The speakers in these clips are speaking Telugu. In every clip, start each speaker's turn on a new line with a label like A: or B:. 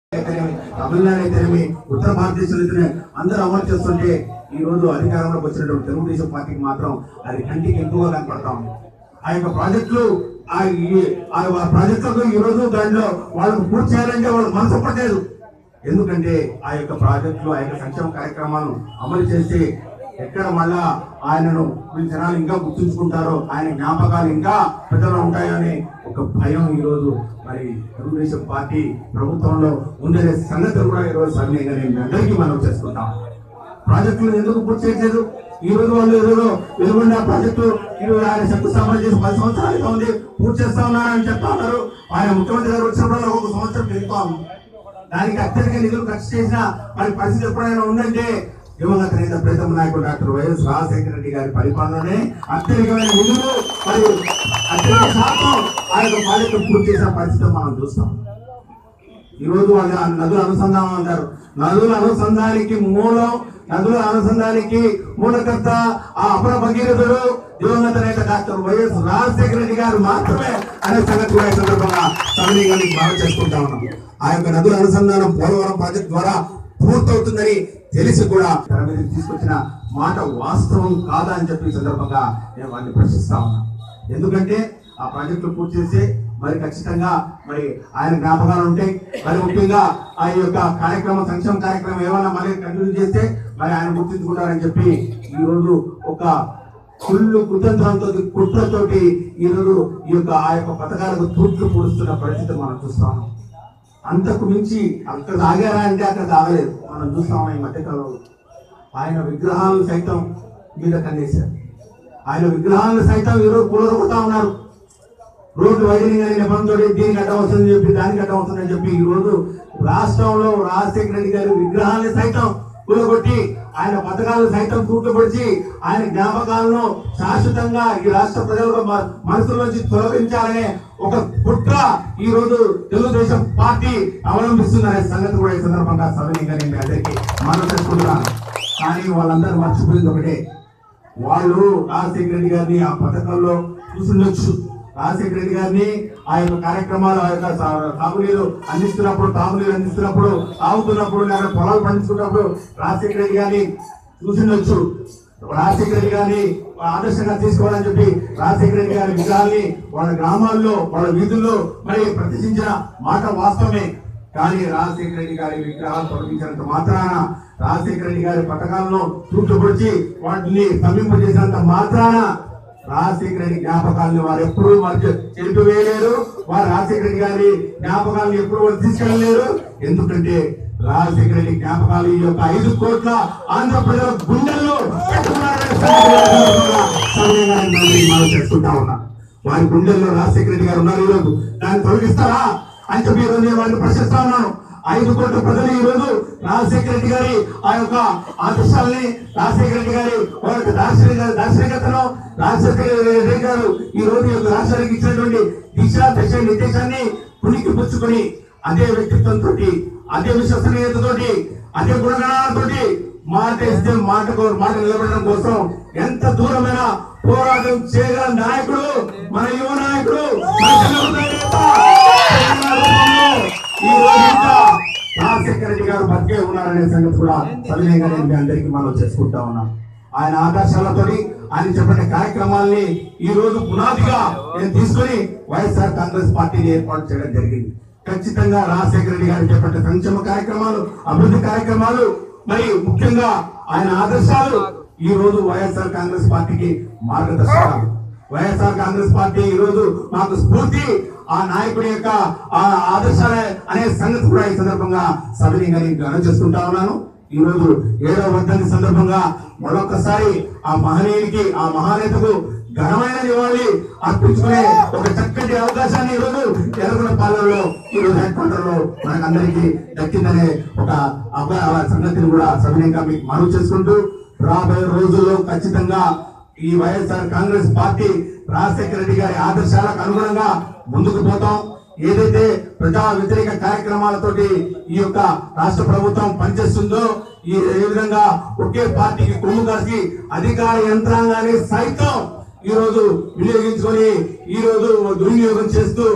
A: అయితేనేమి తమిళనాడు అయితేనేమి ఉత్తర భారతదేశంలో అయితేనే అందరూ అమలు చేస్తుంటే ఈ రోజు అధికారంలోకి వచ్చినటువంటి తెలుగుదేశం పార్టీకి మాత్రం అది కంటికి ఎక్కువగా కనపడతా ఉంది ఆ యొక్క ప్రాజెక్టులు ఆ ఈ- ఆ ప్రాజెక్టులకు ఈ రోజు దాంట్లో వాళ్ళకు పూర్తి చేయాలంటే వాళ్ళు మనసు పట్టలేదు ఎందుకంటే ఆ యొక్క ప్రాజెక్టులు ఆ యొక్క సంక్షేమ కార్యక్రమాలను అమలు చేసి ఎక్కడ మళ్ళా ఆయనను వీళ్ళు జనాలు ఇంకా గుర్తుంచుకుంటారో ఆయన జ్ఞాపకాలు ఇంకా ప్రజల్లో ఉంటాయని ఒక భయం ఈ రోజు మరి తెలుగుదేశం పార్టీ ప్రభుత్వంలో ఉందనే సంగతి కూడా ఈ రోజు సవినయంగా నేను మీ అందరికీ మనం చేసుకుంటాం ప్రాజెక్టులు ఎందుకు పూర్తి చేయలేదు ఈ రోజు వాళ్ళు ఏదో వెలుగొండ ప్రాజెక్టు ఈ రోజు ఆయన శంకుస్థాపన చేసి పది సంవత్సరాలుగా ఉంది పూర్తి చేస్తా ఉన్నారని చెప్తా ఉన్నారు ఆయన ముఖ్యమంత్రి గారు వచ్చినప్పుడు ఒక సంవత్సరం పెరుగుతా ఉంది దానికి అత్యధిక నిధులు ఖర్చు చేసిన మరి పరిస్థితి ఎప్పుడైనా ఉందంటే దివంగత నేత ప్రీతం నాయకుడు డాక్టర్ వైఎస్ రాజశేఖర రెడ్డి గారి పరిపాలననే అత్యధికమైన నిధులు మరియు అత్యధిక శాతం ఆ యొక్క ప్రాజెక్టు పూర్తి చేసిన పరిస్థితి మనం చూస్తాం ఈ రోజు వాళ్ళు ఆ నదుల అనుసంధానం అంటారు నదుల అనుసంధానికి మూలం నదుల అనుసంధానికి మూలకర్త ఆ అపర భగీరథుడు దివంగత నేత డాక్టర్ వైఎస్ రాజశేఖర రెడ్డి గారు మాత్రమే అనే సంగతి కూడా ఈ సందర్భంగా సమనీయంగా మీకు బాగా చేసుకుంటా ఉన్నాం ఆ యొక్క నదుల అనుసంధానం పోలవరం ప్రాజెక్ట్ ద్వారా పూర్తవుతుందని తెలిసి కూడా తెర మీదకి తీసుకొచ్చిన మాట వాస్తవం కాదా అని చెప్పి ఈ సందర్భంగా నేను వారిని ప్రశ్నిస్తా ఉన్నాను ఎందుకంటే ఆ ప్రాజెక్టులు పూర్తి చేసి మరి ఖచ్చితంగా మరి ఆయన జ్ఞాపకాలు ఉంటాయి మరి ముఖ్యంగా ఆ యొక్క కార్యక్రమం సంక్షేమ కార్యక్రమం ఏమన్నా మళ్ళీ కంటిన్యూ చేస్తే మరి ఆయన గుర్తించుకుంటారని చెప్పి ఈ రోజు ఒక కుళ్ళు కుతంత్రంతో కుట్రతోటి ఈ రోజు ఈ యొక్క ఆ యొక్క పథకాలకు తూట్లు పొడుస్తున్న పరిస్థితి మనం చూస్తాము అంతకు మించి అక్కడ తాగారా అంటే అక్కడ తాగలేదు మనం చూస్తాము ఈ మధ్యకాలంలో ఆయన విగ్రహాలు సైతం మీద కన్నేశారు ఆయన విగ్రహాలను సైతం ఈరోజు కూలగొడతా ఉన్నారు రోడ్డు వైడనింగ్ అనే నెపంతో దీనికి అడ్డం వస్తుందని చెప్పి దానికి అడ్డం వస్తుందని చెప్పి ఈ రోజు రాష్ట్రంలో రాజశేఖర రెడ్డి గారి విగ్రహాన్ని సైతం కూలగొట్టి ఆయన పథకాలను సైతం తూట్లుపడిచి ఆయన జ్ఞాపకాలను శాశ్వతంగా ఈ రాష్ట్ర ప్రజల మ- మనసులోంచి తొలగించాలనే ఒక కుట్ర ఈ రోజు తెలుగుదేశం పార్టీ అవలంబిస్తుందనే సంగతి కూడా ఈ సందర్భంగా సవినీయంగా నేను మీ అందరికీ మనం చేసుకుంటున్నాను కానీ వాళ్ళందరూ మర్చిపోయింది ఒకటే వాళ్ళు రాజశేఖర రెడ్డి గారిని ఆ పథకంలో చూసుండొచ్చు రాజశేఖర రెడ్డి గారిని ఆ యొక్క కార్యక్రమాలు ఆ యొక్క సా- సాగునీరు అందిస్తున్నప్పుడు తాగునీరు అందిస్తున్నప్పుడు తాగుతున్నప్పుడు లేదా పొలాలు పండించుకున్నప్పుడు రాజశేఖర రెడ్డి గారిని చూసిండొచ్చు రాజశేఖర రెడ్డి గారిని ఆదర్శంగా తీసుకోవాలని చెప్పి రాజశేఖర రెడ్డి గారి విగ్రహాన్ని వాళ్ళ గ్రామాల్లో వాళ్ళ వీధుల్లో మరి ప్రదర్శించిన మాట వాస్తవమే కానీ రాజశేఖర రెడ్డి గారి విగ్రహాలు తొలగించినంత మాత్రాన రాజశేఖర రెడ్డి గారి పథకాలను తూట్టుపొడిచి వాటిని సమీపించేసినంత మాత్రాన రాజశేఖర రెడ్డి జ్ఞాపకాలను వారు ఎప్పుడూ మర్చి చెరిపివేయలేరు వారు రాజశేఖర రెడ్డి గారి జ్ఞాపకాలను ఎప్పుడు వారు తీసుకెళ్ళలేరు ఎందుకంటే రాజశేఖర రెడ్డి జ్ఞాపకాలు ఈ యొక్క ఐదు కోట్ల ఆంధ్ర ప్రజల గుండెల్లో పెట్టుకున్నారనే సందర్భంగా సమయంగా నేను మనం చేసుకుంటా ఉన్నా వారి గుండెల్లో రాజశేఖర రెడ్డి గారు ఉన్నారు ఈరోజు దాన్ని తొలగిస్తారా అని చెప్పి ఈరోజు నేను వారిని ప్రశ్నిస్తా ఉన్నాను ఐదు కోట్ల ప్రజలు ఈ రోజు రాజశేఖర రెడ్డి గారి ఆ యొక్క ఆదర్శాలని రాజశేఖర రెడ్డి గారి వారి యొక్క దార్శనిక దార్శనికతను రాజశేఖర రెడ్డి గారు ఈ రోజు ఈ యొక్క రాష్ట్రానికి ఇచ్చినటువంటి దిశ దశ నిర్దేశాన్ని పునికి పుచ్చుకొని అదే వ్యక్తిత్వంతో అదే విశ్వసనీయతతోటి అదే గుణగణాలతోటి మాట ఇస్తే మాటకు మాట నిలబడడం కోసం ఎంత దూరమైన పోరాటం చేయగల నాయకుడు మన యువ నాయకుడు మన చంద్రబాబు నాయుడు తెలంగాణ రూపంలో ఈ రోజు ఇంకా రాజశేఖర రెడ్డి గారు బతికే ఉన్నారనే సంగతి కూడా సవినయంగా నేను మీ అందరికీ మనం చేసుకుంటా ఉన్నాం ఆయన ఆదర్శాలతోటి ఆయన చెప్పిన కార్యక్రమాల్ని ఈ రోజు పునాదిగా నేను తీసుకొని వైఎస్ఆర్ కాంగ్రెస్ పార్టీని ఏర్పాటు చేయడం జరిగింది ఖచ్చితంగా రాజశేఖర రెడ్డి గారు చెప్పిన సంక్షేమ కార్యక్రమాలు అభివృద్ధి కార్యక్రమాలు మరి ముఖ్యంగా ఆయన ఆదర్శాలు ఈ రోజు వైఎస్ఆర్ కాంగ్రెస్ పార్టీకి మార్గదర్శకాలు వైఎస్ఆర్ కాంగ్రెస్ పార్టీ ఈ రోజు మాకు స్ఫూర్తి ఆ నాయకుడి యొక్క ఆ ఆదర్శాలే అనే సంగతి కూడా ఈ సందర్భంగా సవినీయంగా నేను గణన చేసుకుంటా ఉన్నాను ఈ రోజు ఏడవ వర్ధంతి సందర్భంగా మరొకసారి ఆ మహనీయునికి ఆ మహానేతకు ఘనమైన నివాళి అర్పించుకునే ఒక చక్కటి అవకాశాన్ని ఈ రోజు ఎలగల పాలనలో ఈ రోజు హెడ్ క్వార్టర్ లో మనకందరికీ దక్కిందనే ఒక అవ- ఆ సంగతిని కూడా సవినయంగా మీకు మనవి చేసుకుంటూ రాబోయే రోజుల్లో ఖచ్చితంగా ఈ YSR Congress party Rajasekhara Reddy గారి ఆదర్శాలకు అనుగుణంగా ముందుకు పోతాం ఏదైతే ప్రజా వ్యతిరేక కార్యక్రమాలతోటి ఈ యొక్క రాష్ట్ర ప్రభుత్వం పనిచేస్తుందో ఈ ఏ విధంగా ఒకే పార్టీకి కొమ్ము కాసి అధికార యంత్రాంగాన్ని సైతం ఈ రోజు వినియోగించుకొని ఈ రోజు దుర్వినియోగం చేస్తూ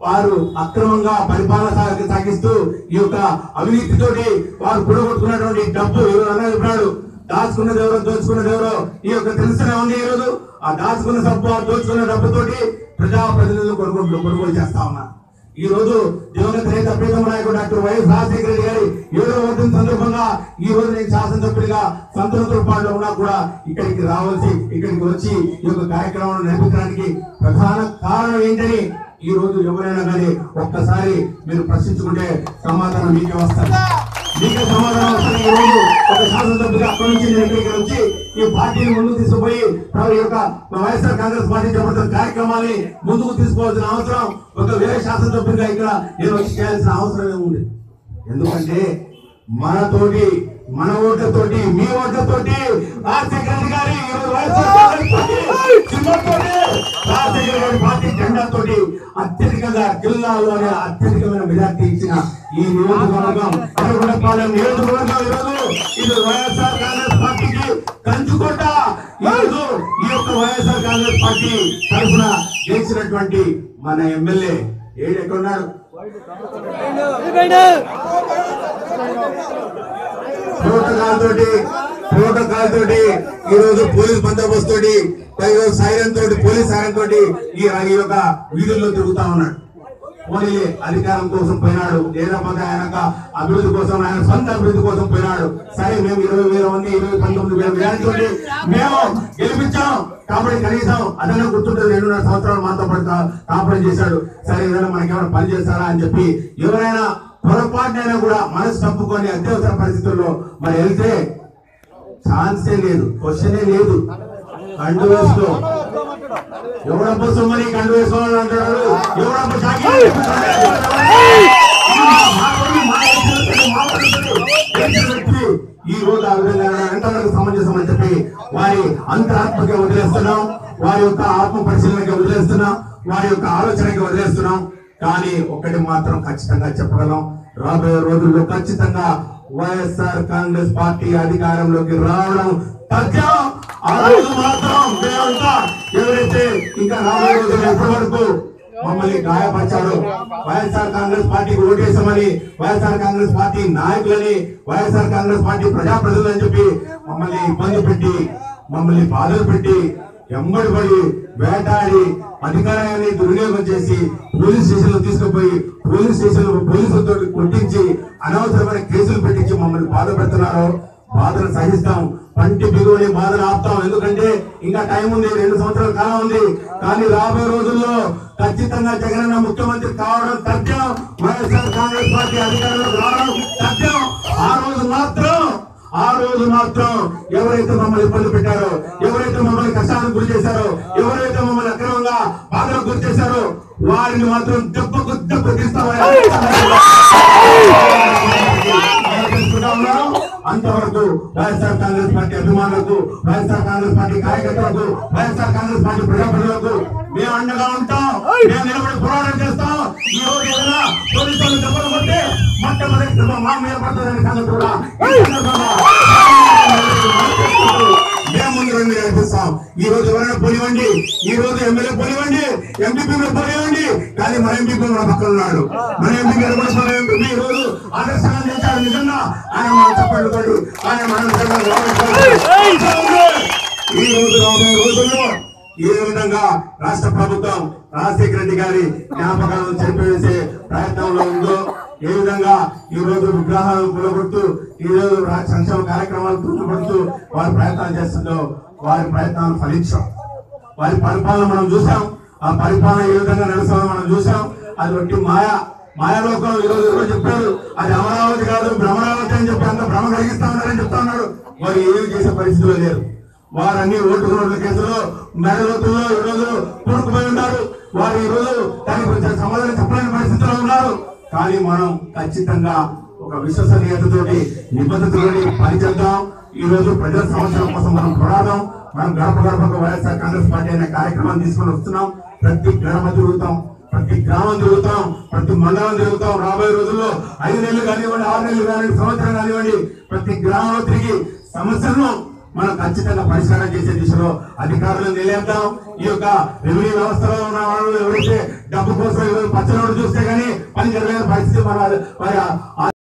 A: వారు అక్రమంగా పరిపాలన సాగ- సాగిస్తూ ఈ యొక్క అవినీతితోటి వారు కూడగొట్టుకున్నటువంటి డబ్బు ఎవరు అన్నది చెప్పాడు దాచుకున్నది ఎవరో దోచుకున్నది ఎవరో ఈ యొక్క తెలుసునే ఉంది ఈ రోజు ఆ దాచుకున్న డబ్బు ఆ దోచుకున్న డబ్బుతోటి ప్రజాప్రతినిధులు కొనుగోలు కొనుగోలు చేస్తా ఉన్నారు ఈ రోజు దివంగత నేత ప్రీతమ నాయకుడు డాక్టర్ వైఎస్ రాజశేఖర రెడ్డి గారి ఏడవ వర్ధం సందర్భంగా ఈ రోజు నేను శాసనసభ్యుడిగా సంతోషపాడులో ఉన్నా కూడా ఇక్కడికి రావాల్సి ఇక్కడికి వచ్చి ఈ యొక్క కార్యక్రమాన్ని నడిపించడానికి ప్రధాన కారణం ఏంటని ఈ రోజు ఎవరైనా కానీ ఒక్కసారి మీరు ప్రశ్నించుకుంటే సమాధానం మీకే వస్తారు మీకే సమాధానం వస్తుంది ఈ రోజు ఒక శాసనసభ్యుగా అక్కడి నుంచి నేను ఇక్కడికి వచ్చి ఈ పార్టీని ముందుకు తీసుకుపోయి ఈ యొక్క వైఎస్ఆర్ కాంగ్రెస్ పార్టీ చేపడుతున్న కార్యక్రమాన్ని ముందుకు తీసుకోవాల్సిన అవసరం ఒక వేరే శాసనసభ్యుడిగా ఇక్కడ నేను వచ్చి చేయాల్సిన అవసరం ఉంది ఎందుకంటే మనతోటి మన ఓట్లతోటి మీ ఓట్లతోటి రాజశేఖర రెడ్డి గారి ఈరోజు వైఎస్ఆర్ కాంగ్రెస్ పార్టీ సింబల్తోటి రాజశేఖర గారి పార్టీ జెండాతోటి అత్యధికంగా జిల్లాలోనే అత్యధికమైన మెజార్టీ ఇచ్చిన ఈ నియోజకవర్గం ఎర్రగొండపాలెం నియోజకవర్గం ఈరోజు ఇది వైఎస్ఆర్ కాంగ్రెస్ పార్టీకి కంచుకోట ఈరోజు ఈ యొక్క వైఎస్ఆర్ కాంగ్రెస్ పార్టీ తరఫున గెలిచినటువంటి మన ఎమ్మెల్యే ఏడు ఎక్కడున్నాడు ప్రోటోకాల్ తోటి ప్రోటోకాల్ తోటి ఈ రోజు పోలీస్ బందోబస్తు తోటి పైగా సైరన్ తోటి పోలీస్ సైరన్ తోటి ఈ ఈ యొక్క వీధుల్లో తిరుగుతా ఉన్నాడు పోనీ అధికారం కోసం పోయినాడు లేకపోతే ఆయన యొక్క అభివృద్ధి కోసం ఆయన సొంత అభివృద్ధి కోసం పోయినాడు సరే మేము ఇరవై వేల మంది ఇరవై పంతొమ్మిది వేల వేలతోటి మేము గెలిపించాం కాబట్టి కనీసం అదన గుర్తుంటుంది రెండున్నర సంవత్సరాలు మాతో పాటు కా- కాపురం చేశాడు సరే ఏదైనా మనకేమైనా పని చేస్తారా అని చెప్పి ఎవరైనా పొరపాటునైనా కూడా మనసు తప్పుకొని అత్యవసర పరిస్థితుల్లో మరి వెళ్తే ఛాన్సే లేదు క్వశ్చనే లేదు కండు వేసుకో ఎవడబ్బ సొమ్మని కండు వేసుకోవాలని అంటాడు ఎవడబ్బ షాకి ఈ రోజు ఆ విధంగా ఎంతవరకు సమంజసం అని చెప్పి వారి అంతరాత్మకి వదిలేస్తున్నాం వారి యొక్క ఆత్మ పరిశీలనకి వదిలేస్తున్నాం వారి యొక్క ఆలోచనకి వదిలేస్తున్నాం కానీ ఒకటి మాత్రం ఖచ్చితంగా చెప్పగలం రాబోయే రోజుల్లో ఖచ్చితంగా వైఎస్ఆర్ కాంగ్రెస్ పార్టీ అధికారంలోకి రావడం తథ్యం ఆ రోజు మాత్రం మేమంతా ఎవరైతే ఇంకా రాబోయే రోజుల్లో ఎప్పటి వరకు మమ్మల్ని గాయపరిచారు వైఎస్ఆర్ కాంగ్రెస్ పార్టీకి ఓటేసామని వైఎస్ఆర్ కాంగ్రెస్ పార్టీ నాయకులని వైఎస్ఆర్ కాంగ్రెస్ పార్టీ ప్రజాప్రతినిధులు అని చెప్పి మమ్మల్ని ఇబ్బంది పెట్టి మమ్మల్ని బాధలు పెట్టి ఎంబడి పడి వేటాడి అధికారాన్ని దుర్వినియోగం చేసి పోలీస్ స్టేషన్ లో తీసుకుపోయి పోలీస్ స్టేషన్ లో పోలీసులతో కొట్టించి అనవసరమైన కేసులు పెట్టించి మమ్మల్ని బాధ పెడుతున్నారు బాధను సహిస్తాం పంటి బిగుని బాధను ఆపుతాం ఎందుకంటే ఇంకా టైం ఉంది రెండు సంవత్సరాల కాలం ఉంది కానీ రాబోయే రోజుల్లో ఖచ్చితంగా జగనన్న ముఖ్యమంత్రి కావడం తథ్యం వైఎస్ఆర్ కాంగ్రెస్ పార్టీ అధికారంలోకి రావడం తథ్యం ఆ రోజు మాత్రం ఆ రోజు మాత్రం ఎవరైతే మమ్మల్ని ఇబ్బంది పెట్టారో ఎవరైతే మమ్మల్ని కష్టాలకు గురి చేశారో ఎవరైతే మమ్మల్ని అక్రమంగా బాధలకు గురి చేశారో వారిని మాత్రం దెబ్బకు దెబ్బ తీస్తామని అంతవరకు వైఎస్ఆర్ కాంగ్రెస్ పార్టీ అభిమానులకు వైఎస్ఆర్ కాంగ్రెస్ పార్టీ కార్యకర్తలకు వైఎస్ఆర్ కాంగ్రెస్ పార్టీ ప్రజాప్రతినిధులకు మేము అండగా ఉంటాం మేము నిలబడి పోరాటం చేస్తాం ఈ రోజు ఏదైనా పోలీసులు దెబ్బలు కొట్టే మొట్టమొదటి దెబ్బ మా మీద పడుతుందని సంగతి కూడా ఈ సందర్భంగా మేము ముందు రండి నడిపిస్తాం ఈ రోజు ఎవరైనా పోనివ్వండి ఈ రోజు ఎమ్మెల్యే పోనివ్వండి ఎంపీపీ పోనివ్వండి కానీ మన ఎంపీపీ మన పక్కన ఉన్నాడు మన ఎంపీ ఎడమస్వామి ఎంపీ ఈ రోజు ఆదర్శంగా నిలిచాడు నిజంగా ఆయన మన చప్పట్లు కొట్టు ఆయన మన నిజంగా గౌరవించాలి. ఈ రోజు రాబోయే రోజుల్లో ఏ విధంగా రాష్ట్ర ప్రభుత్వం రాజశేఖర రెడ్డి గారి జ్ఞాపకాలను చెరిపివేసే ప్రయత్నంలో ఉందో ఏ విధంగా ఈ రోజు విగ్రహాలను కూలగొడుతూ ఈ రోజు రా- సంక్షేమ కార్యక్రమాలు తూచుపడుతూ వారి ప్రయత్నాలు చేస్తుందో వారి ప్రయత్నాలు ఫలించాం వారి పరిపాలన మనం చూసాం ఆ పరిపాలన ఏ విధంగా నడుస్తుందో మనం చూసాం అది ఒకటి మాయ మాయాలోకం ఈ రోజు ఎవరో చెప్పారు అది అమరావతి కాదు భ్రమరావతి అని చెప్పి అంత భ్రమ కలిగిస్తా ఉన్నారని చెప్తా ఉన్నారు వారు ఏమి చేసే పరిస్థితిలో లేరు వారన్ని ఓటు రోడ్ల కేసులో మెడలోతుల్లో ఈ రోజు కూరుకుపోయి ఉన్నారు వారు ఈ రోజు దానికి కొంచెం సమాధానం చెప్పలేని పరిస్థితిలో ఉన్నారు కానీ మనం ఖచ్చితంగా ఒక విశ్వసనీయతతోటి నిబద్ధతతోటి పనిచేద్దాం ఈ రోజు ప్రజల సమస్యల కోసం మనం పోరాడదాం మనం గడప గడపకు వైఎస్ఆర్ కాంగ్రెస్ పార్టీ అనే కార్యక్రమాన్ని తీసుకొని వస్తున్నాం ప్రతి గ్రామ తిరుగుతాం ప్రతి గ్రామం తిరుగుతాం ప్రతి మండలం తిరుగుతాం రాబోయే రోజుల్లో ఐదు నెలలు కానివ్వండి ఆరు నెలలు కానివ్వండి సంవత్సరం కానివ్వండి ప్రతి గ్రామంలో తిరిగి సమస్యలను మనం ఖచ్చితంగా పరిష్కారం చేసే దిశలో అధికారులను నిలేద్దాం ఈ యొక్క రెవెన్యూ వ్యవస్థలో ఉన్న వాళ్ళు ఎవరైతే డబ్బు కోసం పచ్చనోడు చూస్తే గానీ పని జరగలేని పరిస్థితి మన వారి